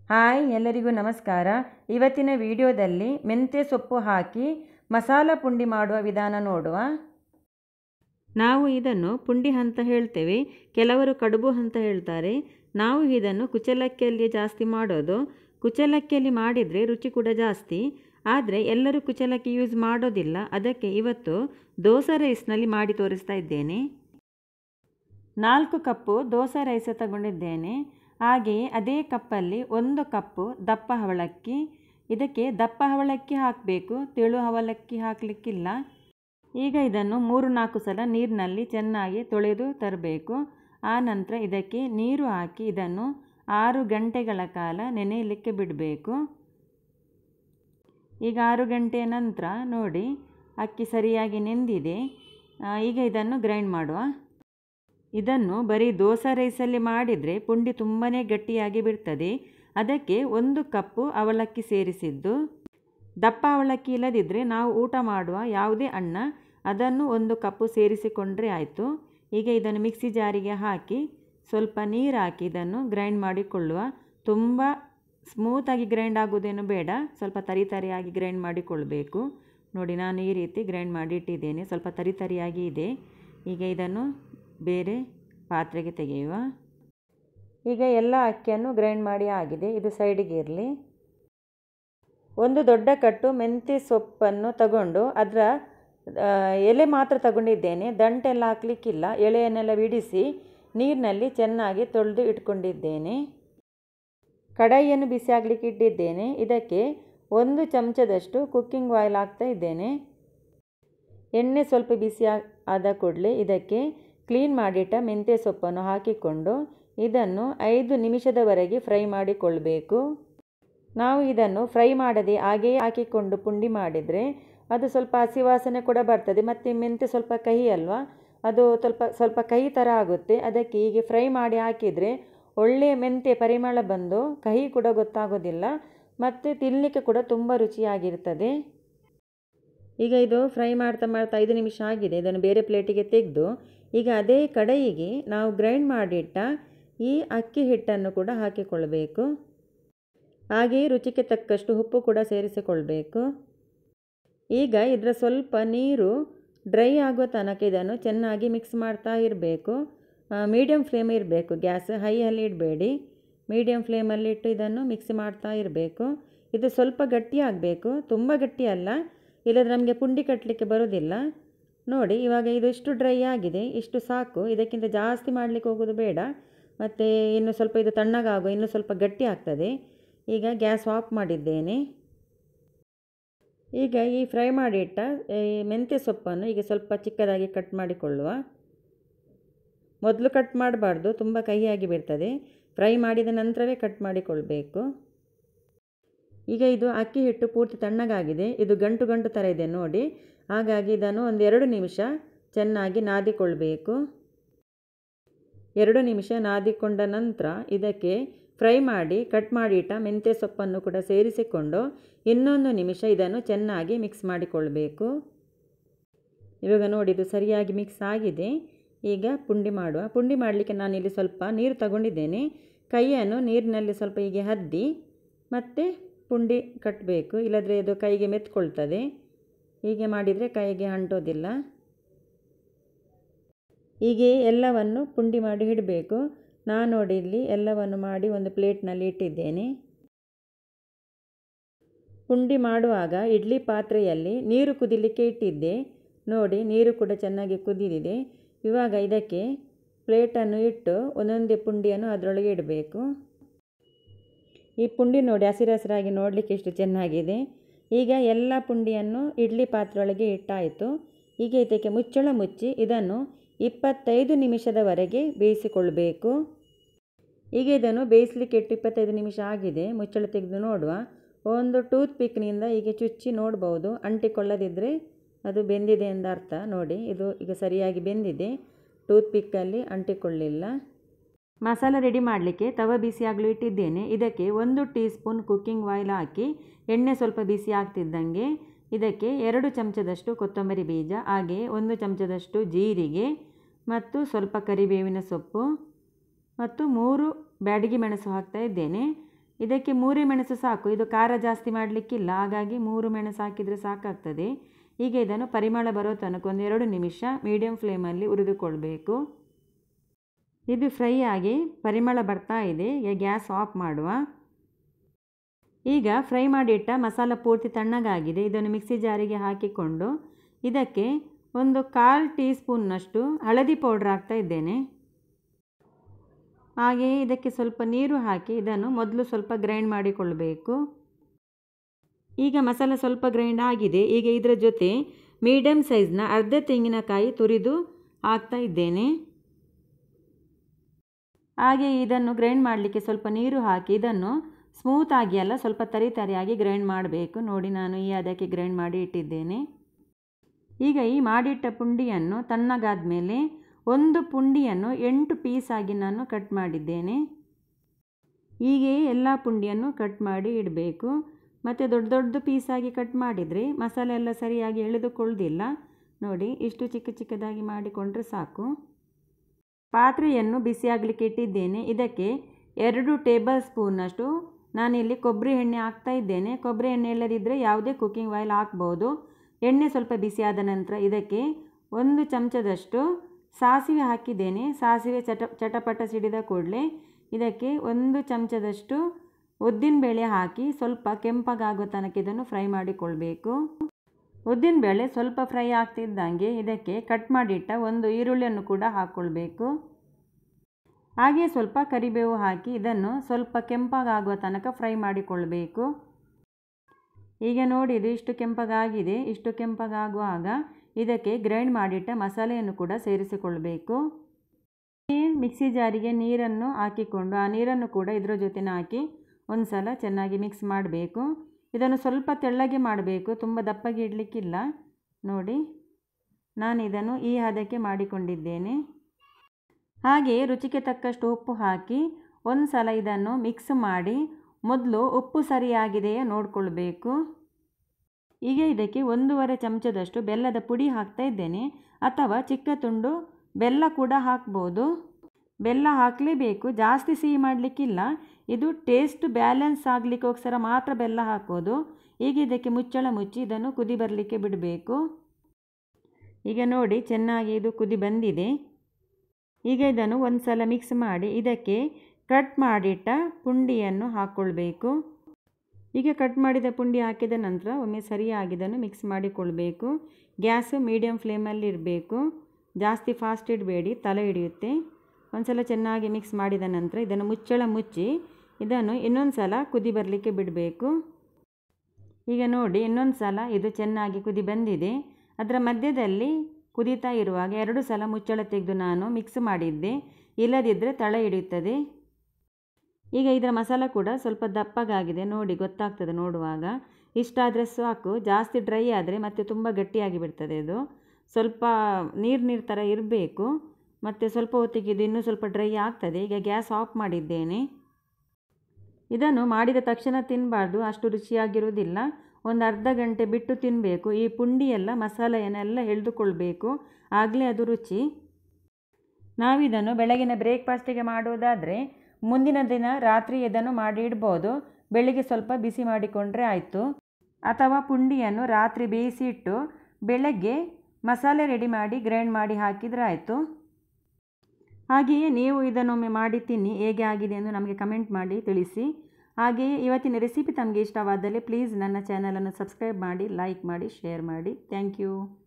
hi ಎಲ್ಲರಿಗೂ ನಮಸ್ಕಾರ ಇವತ್ತಿನ ವಿಡಿಯೋದಲ್ಲಿ ಮೆಂತ್ಯ ಸೊಪ್ಪು ಹಾಕಿ ಮಸಾಲ ಪುಂಡಿ ಮಾಡುವ ವಿಧಾನ ನೋಡುವ ನಾವು ಇದನ್ನು ಪುಂಡಿ ಅಂತ ಹೇಳ್ತೇವೆ ಕೆಲವರು ಕಡುಬು ಅಂತ ಹೇಳ್ತಾರೆ ನಾವು ಇದನ್ನು ಕುಚಲಕ್ಕಿಯಲ್ಲಿ ಜಾಸ್ತಿ ಮಾಡೋದು ಕುಚಲಕ್ಕಿಯಲ್ಲಿ ಮಾಡಿದರೆ ರುಚಿ ಕೂಡ ಜಾಸ್ತಿ ಆದರೆ ಎಲ್ಲರೂ ಕುಚಲಕ್ಕಿ ಯೂಸ್ ಮಾಡೋದಿಲ್ಲ ಅದಕ್ಕೆ ಇವತ್ತು ದೋಸೆ ರೈಸ್ನಲ್ಲಿ ಮಾಡಿ ತೋರಿಸ್ತಾ ಇದ್ದೇನೆ ನಾಲ್ಕು ಕಪ್ಪು ದೋಸೆ ರೈಸ್ ತಗೊಂಡಿದ್ದೇನೆ ಹಾಗೆಯೇ ಅದೇ ಕಪ್ಪಲ್ಲಿ ಒಂದು ಕಪ್ಪು ದಪ್ಪ ಅವಲಕ್ಕಿ ಇದಕ್ಕೆ ದಪ್ಪ ಅವಲಕ್ಕಿ ಹಾಕಬೇಕು ತೆಳು ಅವಲಕ್ಕಿ ಹಾಕಲಿಕ್ಕಿಲ್ಲ ಈಗ ಇದನ್ನು ಮೂರು ನಾಲ್ಕು ಸಲ ನೀರಿನಲ್ಲಿ ಚೆನ್ನಾಗಿ ತೊಳೆದು ತರಬೇಕು ಆ ನಂತರ ಇದಕ್ಕೆ ನೀರು ಹಾಕಿ ಇದನ್ನು ಆರು ಗಂಟೆಗಳ ಕಾಲ ನೆನೆಯಲಿಕ್ಕೆ ಬಿಡಬೇಕು ಈಗ ಆರು ಗಂಟೆಯ ನಂತರ ನೋಡಿ ಅಕ್ಕಿ ಸರಿಯಾಗಿ ನೆಂದಿದೆ ಈಗ ಇದನ್ನು ಗ್ರೈಂಡ್ ಮಾಡುವ ಇದನ್ನು ಬರೀ ದೋಸೆ ರೈಸಲ್ಲಿ ಮಾಡಿದರೆ ಪುಂಡಿ ತುಂಬಾ ಗಟ್ಟಿಯಾಗಿ ಬಿಡ್ತದೆ ಅದಕ್ಕೆ ಒಂದು ಕಪ್ಪು ಅವಲಕ್ಕಿ ಸೇರಿಸಿದ್ದು ದಪ್ಪ ಅವಲಕ್ಕಿ ಇಲ್ಲದಿದ್ದರೆ ನಾವು ಊಟ ಮಾಡುವ ಯಾವುದೇ ಅನ್ನ ಅದನ್ನು ಒಂದು ಕಪ್ಪು ಸೇರಿಸಿಕೊಂಡ್ರೆ ಆಯಿತು ಈಗ ಇದನ್ನು ಮಿಕ್ಸಿ ಜಾರಿಗೆ ಹಾಕಿ ಸ್ವಲ್ಪ ನೀರು ಹಾಕಿ ಇದನ್ನು ಗ್ರೈಂಡ್ ಮಾಡಿಕೊಳ್ಳುವ ತುಂಬ ಸ್ಮೂತಾಗಿ ಗ್ರೈಂಡ್ ಆಗೋದೇನು ಬೇಡ ಸ್ವಲ್ಪ ತರಿ ತರಿಯಾಗಿ ಗ್ರೈಂಡ್ ಮಾಡಿಕೊಳ್ಬೇಕು ನೋಡಿ ನಾನು ಈ ರೀತಿ ಗ್ರೈಂಡ್ ಮಾಡಿ ಇಟ್ಟಿದ್ದೇನೆ ಸ್ವಲ್ಪ ತರಿ ತರಿಯಾಗಿ ಇದೆ ಈಗ ಇದನ್ನು ಬೇರೆ ಪಾತ್ರೆಗೆ ತೆಗೆಯುವ ಈಗ ಎಲ್ಲ ಅಕ್ಕಿಯನ್ನು ಗ್ರೈಂಡ್ ಮಾಡಿ ಆಗಿದೆ ಇದು ಸೈಡಿಗೆ ಇರಲಿ ಒಂದು ದೊಡ್ಡ ಕಟ್ಟು ಮೆಂತ್ಯ ಸೊಪ್ಪನ್ನು ತಗೊಂಡು ಅದರ ಎಲೆ ಮಾತ್ರ ತಗೊಂಡಿದ್ದೇನೆ ದಂಟೆಲ್ಲ ಹಾಕಲಿಕ್ಕಿಲ್ಲ ಎಳೆಯನ್ನೆಲ್ಲ ಬಿಡಿಸಿ ನೀರಿನಲ್ಲಿ ಚೆನ್ನಾಗಿ ತೊಳೆದು ಇಟ್ಕೊಂಡಿದ್ದೇನೆ ಕಡಾಯಿಯನ್ನು ಬಿಸಿ ಆಗಲಿಕ್ಕೆ ಇಟ್ಟಿದ್ದೇನೆ ಇದಕ್ಕೆ ಒಂದು ಚಮಚದಷ್ಟು ಕುಕ್ಕಿಂಗ್ ಆಯಿಲ್ ಹಾಕ್ತಾ ಇದ್ದೇನೆ ಎಣ್ಣೆ ಸ್ವಲ್ಪ ಬಿಸಿ ಆದ ಕೂಡಲೇ ಇದಕ್ಕೆ ಕ್ಲೀನ್ ಮಾಡಿಟ್ಟ ಮೆಂತ್ಯ ಸೊಪ್ಪನ್ನು ಹಾಕಿಕೊಂಡು ಇದನ್ನು ಐದು ನಿಮಿಷದವರೆಗೆ ಫ್ರೈ ಮಾಡಿಕೊಳ್ಬೇಕು ನಾವು ಇದನ್ನು ಫ್ರೈ ಮಾಡದೆ ಹಾಗೆಯೇ ಹಾಕಿಕೊಂಡು ಪುಂಡಿ ಮಾಡಿದರೆ ಅದು ಸ್ವಲ್ಪ ಹಸಿ ವಾಸನೆ ಕೂಡ ಬರ್ತದೆ ಮತ್ತು ಮೆಂತ್ಯ ಸ್ವಲ್ಪ ಕಹಿ ಅಲ್ವಾ ಅದು ಸ್ವಲ್ಪ ಸ್ವಲ್ಪ ಕಹಿ ಥರ ಆಗುತ್ತೆ ಅದಕ್ಕೆ ಹೀಗೆ ಫ್ರೈ ಮಾಡಿ ಹಾಕಿದರೆ ಒಳ್ಳೆಯ ಮೆಂತ್ಯ ಪರಿಮಳ ಬಂದು ಕಹಿ ಕೂಡ ಗೊತ್ತಾಗೋದಿಲ್ಲ ಮತ್ತು ತಿನ್ನಲಿಕ್ಕೆ ಕೂಡ ತುಂಬ ರುಚಿಯಾಗಿರ್ತದೆ ಈಗ ಇದು ಫ್ರೈ ಮಾಡ್ತಾ ಮಾಡ್ತಾ ಐದು ನಿಮಿಷ ಆಗಿದೆ ಇದನ್ನು ಬೇರೆ ಪ್ಲೇಟಿಗೆ ತೆಗೆದು ಈಗ ಅದೇ ಕಡಾಯಿಗೆ ನಾವು ಗ್ರೈಂಡ್ ಮಾಡಿಟ್ಟ ಈ ಅಕ್ಕಿ ಹಿಟ್ಟನ್ನು ಕೂಡ ಹಾಕಿಕೊಳ್ಬೇಕು ಹಾಗೆಯೇ ರುಚಿಗೆ ತಕ್ಕಷ್ಟು ಉಪ್ಪು ಕೂಡ ಸೇರಿಸಿಕೊಳ್ಬೇಕು ಈಗ ಇದರ ಸ್ವಲ್ಪ ನೀರು ಡ್ರೈ ಆಗೋ ತನಕ ಇದನ್ನು ಚೆನ್ನಾಗಿ ಮಿಕ್ಸ್ ಮಾಡ್ತಾ ಇರಬೇಕು ಮೀಡಿಯಮ್ ಫ್ಲೇಮ್ ಇರಬೇಕು ಗ್ಯಾಸ್ ಹೈಯಲ್ಲಿ ಇಡಬೇಡಿ ಮೀಡಿಯಮ್ ಫ್ಲೇಮಲ್ಲಿ ಇಟ್ಟು ಇದನ್ನು ಮಿಕ್ಸ್ ಮಾಡ್ತಾ ಇರಬೇಕು ಇದು ಸ್ವಲ್ಪ ಗಟ್ಟಿ ಆಗಬೇಕು ತುಂಬ ಗಟ್ಟಿ ಅಲ್ಲ ಇಲ್ಲದ್ರೆ ನಮಗೆ ಪುಂಡಿ ಕಟ್ಟಲಿಕ್ಕೆ ಬರೋದಿಲ್ಲ ನೋಡಿ ಇವಾಗ ಇದು ಇಷ್ಟು ಡ್ರೈ ಆಗಿದೆ ಇಷ್ಟು ಸಾಕು ಇದಕ್ಕಿಂತ ಜಾಸ್ತಿ ಮಾಡಲಿಕ್ಕೆ ಹೋಗೋದು ಬೇಡ ಮತ್ತು ಇನ್ನು ಸ್ವಲ್ಪ ಇದು ತಣ್ಣಗಾಗೋ ಇನ್ನು ಸ್ವಲ್ಪ ಗಟ್ಟಿ ಆಗ್ತದೆ ಈಗ ಗ್ಯಾಸ್ ಆಫ್ ಮಾಡಿದ್ದೇನೆ ಈಗ ಈ ಫ್ರೈ ಮಾಡಿಟ್ಟ ಈ ಮೆಂತ್ಯ ಸೊಪ್ಪನ್ನು ಈಗ ಸ್ವಲ್ಪ ಚಿಕ್ಕದಾಗಿ ಕಟ್ ಮಾಡಿಕೊಳ್ಳುವ ಮೊದಲು ಕಟ್ ಮಾಡಬಾರ್ದು ತುಂಬ ಕಹಿಯಾಗಿ ಬಿಡ್ತದೆ ಫ್ರೈ ಮಾಡಿದ ನಂತರವೇ ಕಟ್ ಮಾಡಿಕೊಳ್ಬೇಕು ಈಗ ಇದು ಅಕ್ಕಿ ಹಿಟ್ಟು ಪೂರ್ತಿ ತಣ್ಣಗಾಗಿದೆ ಇದು ಗಂಟು ಗಂಟು ಥರ ಇದೆ ನೋಡಿ ಹಾಗಾಗಿ ಇದನ್ನು ಒಂದು ಎರಡು ನಿಮಿಷ ಚೆನ್ನಾಗಿ ನಾದಿಕೊಳ್ಬೇಕು ಎರಡು ನಿಮಿಷ ನಾದಿಕೊಂಡ ನಂತರ ಇದಕ್ಕೆ ಫ್ರೈ ಮಾಡಿ ಕಟ್ ಮಾಡಿಟ್ಟ ಮೆಂತ್ಯ ಸೊಪ್ಪನ್ನು ಕೂಡ ಸೇರಿಸಿಕೊಂಡು ಇನ್ನೊಂದು ನಿಮಿಷ ಇದನ್ನು ಚೆನ್ನಾಗಿ ಮಿಕ್ಸ್ ಮಾಡಿಕೊಳ್ಬೇಕು ಇವಾಗ ನೋಡಿ ಇದು ಸರಿಯಾಗಿ ಮಿಕ್ಸ್ ಆಗಿದೆ ಈಗ ಪುಂಡಿ ಮಾಡುವ ಪುಂಡಿ ಮಾಡಲಿಕ್ಕೆ ನಾನಿಲ್ಲಿ ಸ್ವಲ್ಪ ನೀರು ತಗೊಂಡಿದ್ದೇನೆ ಕೈಯನ್ನು ನೀರಿನಲ್ಲಿ ಸ್ವಲ್ಪ ಹೀಗೆ ಹದ್ದಿ ಮತ್ತು ಪುಂಡಿ ಕಟ್ಟಬೇಕು ಇಲ್ಲದ್ರೆ ಇದು ಕೈಗೆ ಮೆತ್ಕೊಳ್ತದೆ ಹೀಗೆ ಮಾಡಿದರೆ ಕೈಗೆ ಅಂಟೋದಿಲ್ಲ ಹೀಗೆ ಎಲ್ಲವನ್ನು ಪುಂಡಿ ಮಾಡಿ ಇಡಬೇಕು ನಾನು ನೋಡಿ ಇಲ್ಲಿ ಎಲ್ಲವನ್ನು ಮಾಡಿ ಒಂದು ಪ್ಲೇಟ್ನಲ್ಲಿ ಇಟ್ಟಿದ್ದೇನೆ ಪುಂಡಿ ಮಾಡುವಾಗ ಇಡ್ಲಿ ಪಾತ್ರೆಯಲ್ಲಿ ನೀರು ಕುದಿಲಿಕ್ಕೆ ಇಟ್ಟಿದ್ದೆ ನೋಡಿ ನೀರು ಕೂಡ ಚೆನ್ನಾಗಿ ಕುದಿದಿದೆ ಇವಾಗ ಇದಕ್ಕೆ ಪ್ಲೇಟನ್ನು ಇಟ್ಟು ಒಂದೊಂದೇ ಪುಂಡಿಯನ್ನು ಅದರೊಳಗೆ ಇಡಬೇಕು ಈ ಪುಂಡಿ ನೋಡಿ ಹಸಿರು ಹಸಿರಾಗಿ ನೋಡಲಿಕ್ಕೆ ಎಷ್ಟು ಚೆನ್ನಾಗಿದೆ ಈಗ ಎಲ್ಲ ಪುಂಡಿಯನ್ನು ಇಡ್ಲಿ ಪಾತ್ರೆಯೊಳಗೆ ಇಟ್ಟಾಯಿತು ಈಗ ಇದಕ್ಕೆ ಮುಚ್ಚಳ ಮುಚ್ಚಿ ಇದನ್ನು ಇಪ್ಪತ್ತೈದು ನಿಮಿಷದವರೆಗೆ ಬೇಯಿಸಿಕೊಳ್ಬೇಕು ಈಗ ಇದನ್ನು ಬೇಯಿಸಲಿಕ್ಕೆ ಇಟ್ಟು ಇಪ್ಪತ್ತೈದು ನಿಮಿಷ ಆಗಿದೆ ಮುಚ್ಚಳ ತೆಗೆದು ನೋಡುವ ಒಂದು ಟೂತ್ ಪಿಕ್ನಿಂದ ಹೀಗೆ ಚುಚ್ಚಿ ನೋಡ್ಬೋದು ಅಂಟಿಕೊಳ್ಳದಿದ್ದರೆ ಅದು ಬೆಂದಿದೆ ಎಂದ ಅರ್ಥ ನೋಡಿ ಇದು ಈಗ ಸರಿಯಾಗಿ ಬೆಂದಿದೆ ಟೂತ್ ಪಿಕ್ಕಲ್ಲಿ ಅಂಟಿಕೊಳ್ಳಿಲ್ಲ ಮಸಾಲ ರೆಡಿ ಮಾಡಲಿಕ್ಕೆ ತವ ಬಿಸಿಯಾಗಲು ಇಟ್ಟಿದ್ದೇನೆ ಇದಕ್ಕೆ ಒಂದು ಟೀ ಸ್ಪೂನ್ ಕುಕ್ಕಿಂಗ್ ಆಯಿಲ್ ಹಾಕಿ ಎಣ್ಣೆ ಸ್ವಲ್ಪ ಬಿಸಿ ಆಗ್ತಿದ್ದಂಗೆ ಇದಕ್ಕೆ ಎರಡು ಚಮಚದಷ್ಟು ಕೊತ್ತಂಬರಿ ಬೀಜ ಹಾಗೆ ಒಂದು ಚಮಚದಷ್ಟು ಜೀರಿಗೆ ಮತ್ತು ಸ್ವಲ್ಪ ಕರಿಬೇವಿನ ಸೊಪ್ಪು ಮತ್ತು ಮೂರು ಬ್ಯಾಡಗಿ ಮೆಣಸು ಹಾಕ್ತಾ ಇದ್ದೇನೆ ಇದಕ್ಕೆ ಮೂರೇ ಮೆಣಸು ಸಾಕು ಇದು ಖಾರ ಜಾಸ್ತಿ ಮಾಡಲಿಕ್ಕಿಲ್ಲ ಹಾಗಾಗಿ ಮೂರು ಮೆಣಸು ಹಾಕಿದರೆ ಸಾಕಾಗ್ತದೆ ಈಗ ಇದನ್ನು ಪರಿಮಳ ಬರೋ ತನಕ ಒಂದು ಎರಡು ನಿಮಿಷ ಮೀಡಿಯಮ್ ಫ್ಲೇಮಲ್ಲಿ ಹುರಿದುಕೊಳ್ಬೇಕು ಇದು ಫ್ರೈ ಆಗಿ ಪರಿಮಳ ಬರ್ತಾ ಇದೆ ಈಗ ಗ್ಯಾಸ್ ಆಫ್ ಮಾಡುವ ಈಗ ಫ್ರೈ ಮಾಡಿಟ್ಟ ಮಸಾಲ ಪೂರ್ತಿ ತಣ್ಣಗಾಗಿದೆ ಇದನ್ನು ಮಿಕ್ಸಿ ಜಾರಿಗೆ ಹಾಕಿಕೊಂಡು ಇದಕ್ಕೆ ಒಂದು ಕಾಲು ಟೀ ಸ್ಪೂನ್ನಷ್ಟು ಹಳದಿ ಪೌಡ್ರ್ ಹಾಕ್ತಾ ಇದ್ದೇನೆ ಹಾಗೆಯೇ ಇದಕ್ಕೆ ಸ್ವಲ್ಪ ನೀರು ಹಾಕಿ ಇದನ್ನು ಮೊದಲು ಸ್ವಲ್ಪ ಗ್ರೈಂಡ್ ಮಾಡಿಕೊಳ್ಬೇಕು ಈಗ ಮಸಾಲ ಸ್ವಲ್ಪ ಗ್ರೈಂಡ್ ಆಗಿದೆ ಈಗ ಇದರ ಜೊತೆ ಮೀಡಿಯಮ್ ಸೈಜ್ನ ಅರ್ಧ ತೆಂಗಿನಕಾಯಿ ತುರಿದು ಹಾಕ್ತಾ ಇದ್ದೇನೆ ಹಾಗೆ ಇದನ್ನು ಗ್ರೈಂಡ್ ಮಾಡಲಿಕ್ಕೆ ಸ್ವಲ್ಪ ನೀರು ಹಾಕಿ ಇದನ್ನು ಸ್ಮೂತ್ ಆಗಿ ಅಲ್ಲ ಸ್ವಲ್ಪ ತರಿ ತರಿಯಾಗಿ ಗ್ರೈಂಡ್ ಮಾಡಬೇಕು ನೋಡಿ ನಾನು ಈ ಅದಕ್ಕೆ ಗ್ರೈಂಡ್ ಮಾಡಿ ಇಟ್ಟಿದ್ದೇನೆ ಈಗ ಈ ಮಾಡಿಟ್ಟ ಪುಂಡಿಯನ್ನು ತಣ್ಣಗಾದ ಮೇಲೆ ಒಂದು ಪುಂಡಿಯನ್ನು ಎಂಟು ಪೀಸಾಗಿ ನಾನು ಕಟ್ ಮಾಡಿದ್ದೇನೆ ಹೀಗೆ ಎಲ್ಲ ಪುಂಡಿಯನ್ನು ಕಟ್ ಮಾಡಿ ಇಡಬೇಕು ಮತ್ತು ದೊಡ್ಡ ದೊಡ್ಡ ಪೀಸಾಗಿ ಕಟ್ ಮಾಡಿದರೆ ಮಸಾಲೆ ಎಲ್ಲ ಸರಿಯಾಗಿ ಎಳೆದುಕೊಳ್ಳೋದಿಲ್ಲ ನೋಡಿ ಇಷ್ಟು ಚಿಕ್ಕ ಚಿಕ್ಕದಾಗಿ ಮಾಡಿಕೊಂಡ್ರೆ ಸಾಕು ಪಾತ್ರೆಯನ್ನು ಬಿಸಿಯಾಗಲಿಕ್ಕೆ ಇಟ್ಟಿದ್ದೇನೆ ಇದಕ್ಕೆ ಎರಡು ಟೇಬಲ್ ಸ್ಪೂನಷ್ಟು ನಾನಿಲ್ಲಿ ಕೊಬ್ಬರಿ ಎಣ್ಣೆ ಹಾಕ್ತಾ ಇದ್ದೇನೆ ಕೊಬ್ಬರಿ ಎಣ್ಣೆ ಇಲ್ಲದಿದ್ದರೆ ಯಾವುದೇ ಕುಕ್ಕಿಂಗ್ ಆಯಿಲ್ ಹಾಕ್ಬೋದು ಎಣ್ಣೆ ಸ್ವಲ್ಪ ಬಿಸಿಯಾದ ನಂತರ ಇದಕ್ಕೆ ಒಂದು ಚಮಚದಷ್ಟು ಸಾಸಿವೆ ಹಾಕಿದ್ದೇನೆ ಸಾಸಿವೆ ಚಟ ಚಟಪಟ ಸಿಡಿದ ಕೂಡಲೇ ಇದಕ್ಕೆ ಒಂದು ಚಮಚದಷ್ಟು ಉದ್ದಿನಬೇಳೆ ಹಾಕಿ ಸ್ವಲ್ಪ ಕೆಂಪಗಾಗೋ ತನಕ ಇದನ್ನು ಫ್ರೈ ಮಾಡಿಕೊಳ್ಬೇಕು ಉದ್ದಿನಬೇಳೆ ಸ್ವಲ್ಪ ಫ್ರೈ ಆಗ್ತಿದ್ದಂಗೆ ಇದಕ್ಕೆ ಕಟ್ ಮಾಡಿಟ್ಟ ಒಂದು ಈರುಳ್ಳಿಯನ್ನು ಕೂಡ ಹಾಕ್ಕೊಳ್ಬೇಕು ಹಾಗೆ ಸ್ವಲ್ಪ ಕರಿಬೇವು ಹಾಕಿ ಇದನ್ನು ಸ್ವಲ್ಪ ಕೆಂಪಗಾಗುವ ತನಕ ಫ್ರೈ ಮಾಡಿಕೊಳ್ಬೇಕು ಈಗ ನೋಡಿ ಇದು ಇಷ್ಟು ಕೆಂಪಗಾಗಿದೆ ಇಷ್ಟು ಕೆಂಪಗಾಗುವಾಗ ಇದಕ್ಕೆ ಗ್ರೈಂಡ್ ಮಾಡಿಟ್ಟ ಮಸಾಲೆಯನ್ನು ಕೂಡ ಸೇರಿಸಿಕೊಳ್ಬೇಕು ಮಿಕ್ಸಿ ಜಾರಿಗೆ ನೀರನ್ನು ಹಾಕಿಕೊಂಡು ಆ ನೀರನ್ನು ಕೂಡ ಇದರ ಜೊತೆ ಹಾಕಿ ಒಂದು ಸಲ ಚೆನ್ನಾಗಿ ಮಿಕ್ಸ್ ಮಾಡಬೇಕು ಇದನ್ನು ಸ್ವಲ್ಪ ತೆಳ್ಳಗೆ ಮಾಡಬೇಕು ತುಂಬ ದಪ್ಪಗೆ ಇಡಲಿಕ್ಕಿಲ್ಲ ನೋಡಿ ನಾನು ಇದನ್ನು ಈ ಹದಕ್ಕೆ ಮಾಡಿಕೊಂಡಿದ್ದೇನೆ ಹಾಗೆ ರುಚಿಗೆ ತಕ್ಕಷ್ಟು ಉಪ್ಪು ಹಾಕಿ ಒಂದು ಸಲ ಇದನ್ನು ಮಿಕ್ಸ್ ಮಾಡಿ ಮೊದಲು ಉಪ್ಪು ಸರಿಯಾಗಿದೆಯೇ ನೋಡಿಕೊಳ್ಬೇಕು ಈಗ ಇದಕ್ಕೆ ಒಂದೂವರೆ ಚಮಚದಷ್ಟು ಬೆಲ್ಲದ ಪುಡಿ ಹಾಕ್ತಾ ಇದ್ದೇನೆ ಅಥವಾ ಚಿಕ್ಕ ತುಂಡು ಬೆಲ್ಲ ಕೂಡ ಹಾಕ್ಬೋದು ಬೆಲ್ಲ ಹಾಕಲೇಬೇಕು ಜಾಸ್ತಿ ಸಿಹಿ ಮಾಡಲಿಕ್ಕಿಲ್ಲ ಇದು ಟೇಸ್ಟ್ ಬ್ಯಾಲೆನ್ಸ್ ಆಗಲಿಕ್ಕೋಸ್ಕರ ಮಾತ್ರ ಬೆಲ್ಲ ಹಾಕೋದು ಈಗ ಇದಕ್ಕೆ ಮುಚ್ಚಳ ಮುಚ್ಚಿ ಇದನ್ನು ಕುದಿ ಬರಲಿಕ್ಕೆ ಬಿಡಬೇಕು ಈಗ ನೋಡಿ ಚೆನ್ನಾಗಿ ಇದು ಕುದಿ ಬಂದಿದೆ ಈಗ ಇದನ್ನು ಒಂದು ಸಲ ಮಿಕ್ಸ್ ಮಾಡಿ ಇದಕ್ಕೆ ಕಟ್ ಮಾಡಿಟ್ಟ ಪುಂಡಿಯನ್ನು ಹಾಕ್ಕೊಳ್ಬೇಕು ಈಗ ಕಟ್ ಮಾಡಿದ ಪುಂಡಿ ಹಾಕಿದ ನಂತರ ಒಮ್ಮೆ ಸರಿಯಾಗಿ ಇದನ್ನು ಮಿಕ್ಸ್ ಮಾಡಿಕೊಳ್ಬೇಕು ಗ್ಯಾಸು ಮೀಡಿಯಮ್ ಫ್ಲೇಮಲ್ಲಿ ಇರಬೇಕು ಜಾಸ್ತಿ ಫಾಸ್ಟ್ ಇಡಬೇಡಿ ತಲೆ ಹಿಡಿಯುತ್ತೆ ಒಂದು ಸಲ ಚೆನ್ನಾಗಿ ಮಿಕ್ಸ್ ಮಾಡಿದ ನಂತರ ಇದನ್ನು ಮುಚ್ಚಳ ಮುಚ್ಚಿ ಇದನ್ನು ಇನ್ನೊಂದು ಸಲ ಕುದಿ ಬರಲಿಕ್ಕೆ ಬಿಡಬೇಕು ಈಗ ನೋಡಿ ಇನ್ನೊಂದು ಸಲ ಇದು ಚೆನ್ನಾಗಿ ಕುದಿ ಬಂದಿದೆ ಅದರ ಮಧ್ಯದಲ್ಲಿ ಕುದೀತಾ ಇರುವಾಗ ಎರಡು ಸಲ ಮುಚ್ಚಳ ತೆಗೆದು ನಾನು ಮಿಕ್ಸ್ ಮಾಡಿದ್ದೆ ಇಲ್ಲದಿದ್ದರೆ ತಳ ಹಿಡಿಯುತ್ತದೆ ಈಗ ಇದರ ಮಸಾಲ ಕೂಡ ಸ್ವಲ್ಪ ದಪ್ಪಗಾಗಿದೆ ನೋಡಿ ಗೊತ್ತಾಗ್ತದೆ ನೋಡುವಾಗ ಇಷ್ಟಾದರೆ ಸಾಕು ಜಾಸ್ತಿ ಡ್ರೈ ಆದರೆ ಮತ್ತೆ ತುಂಬ ಗಟ್ಟಿಯಾಗಿ ಬಿಡ್ತದೆ ಇದು ಸ್ವಲ್ಪ ನೀರು ನೀರು ಥರ ಇರಬೇಕು ಮತ್ತು ಸ್ವಲ್ಪ ಹೊತ್ತಿಗೆ ಇದು ಇನ್ನೂ ಸ್ವಲ್ಪ ಡ್ರೈ ಆಗ್ತದೆ ಈಗ ಗ್ಯಾಸ್ ಆಫ್ ಮಾಡಿದ್ದೇನೆ ಇದನ್ನು ಮಾಡಿದ ತಕ್ಷಣ ತಿನ್ನಬಾರ್ದು ಅಷ್ಟು ರುಚಿಯಾಗಿರುವುದಿಲ್ಲ ಒಂದು ಅರ್ಧ ಗಂಟೆ ಬಿಟ್ಟು ತಿನ್ನಬೇಕು ಈ ಪುಂಡಿ ಎಲ್ಲ ಮಸಾಲೆಯನ್ನೆಲ್ಲ ಎಳೆದುಕೊಳ್ಬೇಕು ಆಗಲೇ ಅದು ರುಚಿ ನಾವಿದನ್ನು ಬೆಳಗಿನ ಬ್ರೇಕ್ಫಾಸ್ಟಿಗೆ ಮಾಡುವುದಾದರೆ ಮುಂದಿನ ದಿನ ರಾತ್ರಿ ಇದನ್ನು ಮಾಡಿ ಇಡ್ಬೋದು ಬೆಳಿಗ್ಗೆ ಸ್ವಲ್ಪ ಬಿಸಿ ಮಾಡಿಕೊಂಡ್ರೆ ಆಯಿತು ಅಥವಾ ಪುಂಡಿಯನ್ನು ರಾತ್ರಿ ಬೇಯಿಸಿ ಇಟ್ಟು ಬೆಳಗ್ಗೆ ಮಸಾಲೆ ರೆಡಿ ಮಾಡಿ ಗ್ರೈಂಡ್ ಮಾಡಿ ಹಾಕಿದರೆ ಆಯಿತು ಹಾಗೆಯೇ ನೀವು ಇದನ್ನೊಮ್ಮೆ ಮಾಡಿ ತಿನ್ನಿ ಹೇಗೆ ಆಗಿದೆ ಎಂದು ನಮಗೆ ಕಮೆಂಟ್ ಮಾಡಿ ತಿಳಿಸಿ ಹಾಗೆಯೇ ಇವತ್ತಿನ ರೆಸಿಪಿ ತಮಗೆ ಇಷ್ಟವಾದಲ್ಲಿ ಪ್ಲೀಸ್ ನನ್ನ ಚಾನಲನ್ನು ಸಬ್ಸ್ಕ್ರೈಬ್ ಮಾಡಿ ಲೈಕ್ ಮಾಡಿ ಶೇರ್ ಮಾಡಿ ಥ್ಯಾಂಕ್ ಯು